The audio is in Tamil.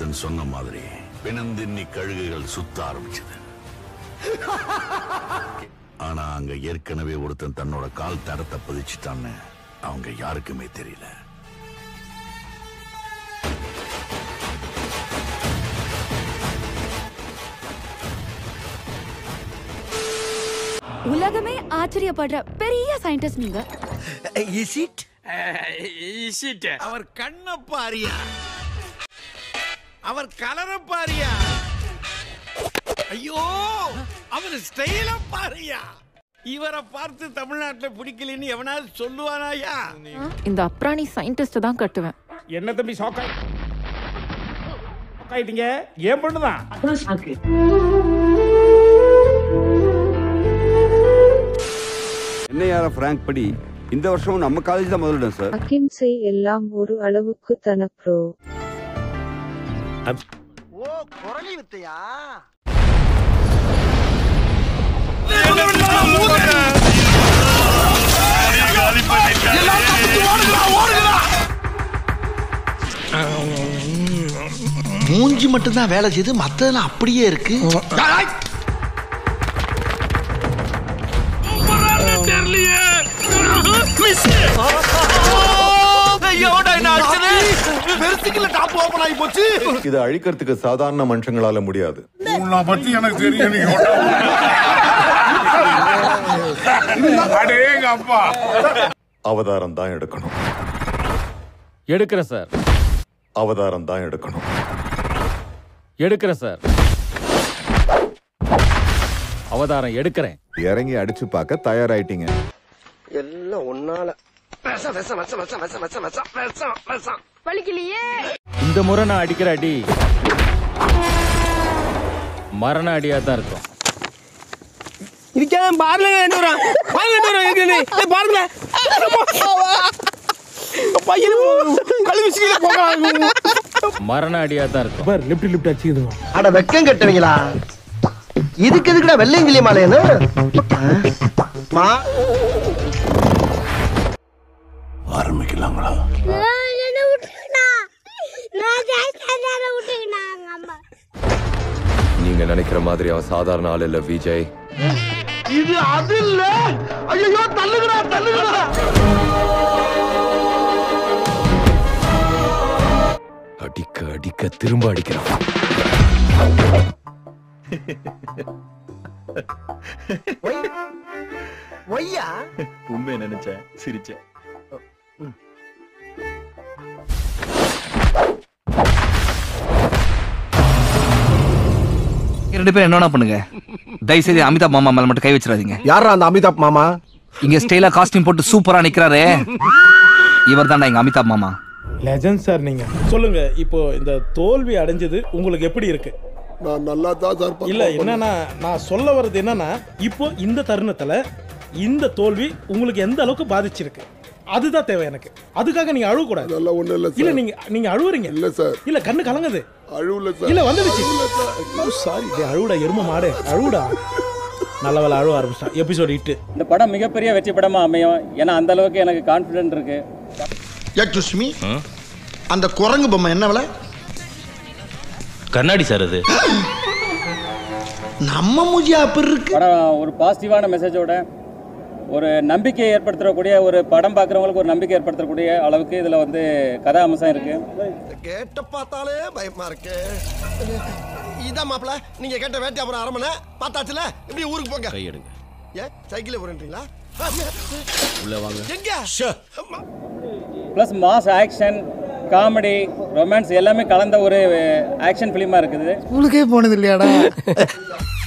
முருகன் சொன்ன மாதிரி பிணந்தின்னி கழுகுகள் சுத்த ஆரம்பிச்சது ஆனா அங்க ஏற்கனவே ஒருத்தன் தன்னோட கால் தடத்தை பதிச்சுட்டான்னு அவங்க யாருக்குமே தெரியல உலகமே ஆச்சரியப்படுற பெரிய சயின்டிஸ்ட் நீங்க இஸ் இட் அவர் கண்ண பாரியா அவர் கலர பாரியா ஐயோ அவர் ஸ்டைல பாரியா இவரை பார்த்து தமிழ்நாட்டுல பிடிக்கலன்னு எவனாவது சொல்லுவானாயா இந்த அப்ராணி சயின்டிஸ்ட் தான் கட்டுவேன் என்ன தம்பி ஷாக் ஆயிட்டீங்க ஏன் பண்ணுதான் என்னையார பிராங்க் படி இந்த வருஷம் நம்ம காலேஜ் தான் முதலிடம் சார் அகிம்சை எல்லாம் ஒரு அளவுக்கு தன ப்ரோ ஓ குரலி வித்தையா மூஞ்சி மட்டும்தான் வேலை செய்து மத்ததெல்லாம் அப்படியே இருக்கு பெருசுக்குள்ள டாப் ஓபன் ஆகி போச்சு இதை அழிக்கிறதுக்கு சாதாரண மனுஷங்களால முடியாது உன்னை பத்தி எனக்கு தெரியும் நீ அடேங்க அப்பா அவதாரம் தான் எடுக்கணும் எடுக்கிறேன் சார் அவதாரம் தான் எடுக்கணும் எடுக்கிறேன் சார் அவதாரம் எடுக்கிறேன் இறங்கி அடிச்சு பார்க்க தயாராயிட்டீங்க எல்லாம் ஒன்னால விஷம் விஷம் விஷம் விஷம் விஷம் விஷம் விஷம் விஷம் விஷம் இந்த முறை நான் அடிக்கிற அடி மரண அடியா தான் இருக்கும் இதுக்கே பாருங்க என்ன வரும் பாருங்க என்ன வரும் எங்க பாருங்க பையன் கழுவி சீக்கிர போகலாம் மரண அடியா தான் இருக்கும் பார் லிப்ட் லிப்ட் அடிச்சுது அட வெக்கம் கட்டுவீங்களா இதுக்கு எதுக்குடா வெள்ளையங்கிலி மாலையன்னு மா ஆரம்பிக்கலாங்களா நீங்க நினைக்கிற மாதிரி அவன் சாதாரண ஆள் இல்ல விஜய் இது அது இல்ல ஐயோ தள்ளுங்கடா தள்ளுங்கடா அடிக்க அடிக்க திரும்ப அடிக்கிறான் ஒய்யா உண்மையை நினைச்சேன் சிரிச்சேன் ரெண்டு பேரும் என்னன்னா பண்ணுங்க தயவு செய்து அமிதாப் மாமா மேல மட்டும் கை வச்சிடாதீங்க யாரா அந்த அமிதாப் மாமா இங்க ஸ்டைலா காஸ்டியூம் போட்டு சூப்பரா நிக்கிறாரு இவர் தான்டா எங்க அமிதாப் மாமா லெஜண்ட் சார் நீங்க சொல்லுங்க இப்போ இந்த தோல்வி அடைஞ்சது உங்களுக்கு எப்படி இருக்கு நான் நல்லா தான் சார் இல்ல என்னன்னா நான் சொல்ல வர்றது என்னன்னா இப்போ இந்த தருணத்துல இந்த தோல்வி உங்களுக்கு எந்த அளவுக்கு பாதிச்சிருக்கு அதுதான் தேவை எனக்கு அதுக்காக நீங்க அழுவ கூடாது அதெல்லாம் ஒண்ணு இல்ல இல்ல நீங்க நீங்க அழுவுறீங்க இல்ல சார் இல்ல கண்ணு கலங்குது அழுவல இல்ல வந்துடுச்சு சாரி அழுவுடா எரும மாடு அழுவுடா நல்ல வேலை அழுவ ஆரம்பிச்சிட்டான் எபிசோட் இட்டு இந்த படம் மிகப்பெரிய வெற்றி படமா அமையும் ஏன்னா அந்த அளவுக்கு எனக்கு கான்பிடன்ட் இருக்கு சுஷ்மி அந்த குரங்கு பொம்மை என்ன விலை கண்ணாடி சார் அது நம்ம மூஜியா அப்படி இருக்கு படம் ஒரு பாசிட்டிவான மெசேஜோட ஒரு நம்பிக்கை ஏற்படுத்தக்கூடிய ஒரு படம் பார்க்குறவங்களுக்கு ஒரு நம்பிக்கை ஏற்படுத்தக்கூடிய அளவுக்கு இதில் வந்து கதா அம்சம் இருக்கு கேட்ட பார்த்தாலே பயமா இருக்கு இதான் மாப்பிள நீங்க கேட்ட வேட்டியாபுரம் அரமனை பார்த்தாச்சுல இப்படி ஊருக்கு போங்க கையெடுங்க ஏன் சைக்கிள் போறீங்களா உள்ள வாங்க எங்க plus mass action comedy romance எல்லாமே கலந்த ஒரு ஆக்ஷன் ஃபிலிமாக இருக்குது உங்களுக்கே போனது இல்லையாடா